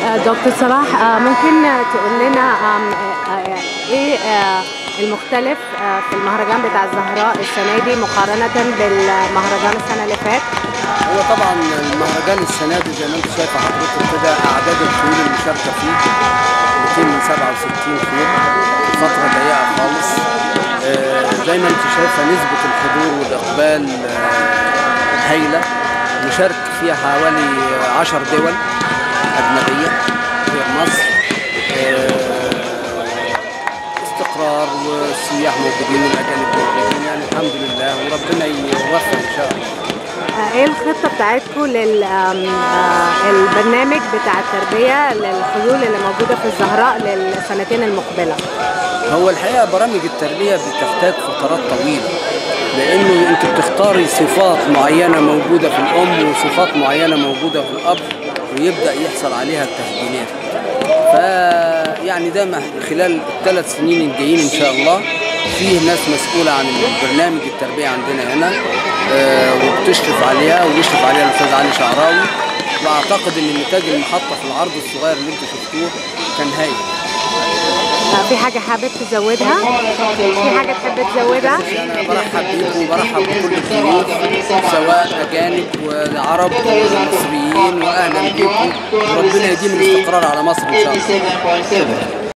آه، دكتور صلاح آه، ممكن تقول لنا آم، آه، ايه آه، المختلف آه، في المهرجان بتاع الزهراء السنه دي مقارنه بالمهرجان السنه اللي فات هو طبعا المهرجان السنه دي زي ما انت شايفه حضرتك كده اعداد الخيول المشاركه فيه 267 خيل فتره ضيقه خالص آه، زي ما انت شايفه نسبه الحضور والاقبال آه، هايله مشارك فيها حوالي 10 دول اجنبيه غير مصر آه، استقرار والسياح موجودين والاجانب موجودين يعني الحمد لله وربنا يوفق ان شاء الله آه، ايه الخطه بتاعتكم للبرنامج بتاع التربيه للخيول اللي موجوده في الزهراء للسنتين المقبله هو الحقيقه برامج التربيه بتحتاج فترات طويله لانه انت بتختاري صفات معينه موجوده في الام وصفات معينه موجوده في الاب ويبدا يحصل عليها التسجيلات ف يعني ده مع- خلال الثلاث سنين الجايين ان شاء الله فيه ناس مسؤوله عن برنامج التربيه عندنا هنا آه، وبتشرف عليها ويشرف عليها الاستاذ علي شعراوي واعتقد ان نتاج المحطه في العرض الصغير اللي انتم شفتوه كان هايل آه، في حاجه حابب تزودها في حاجه تحب تزودها انا برحب بيكم وبرحب بكل الضيوف سواء اجانب وعرب ومصريين واهلا بيكم وربنا يديم الاستقرار على مصر ان شاء الله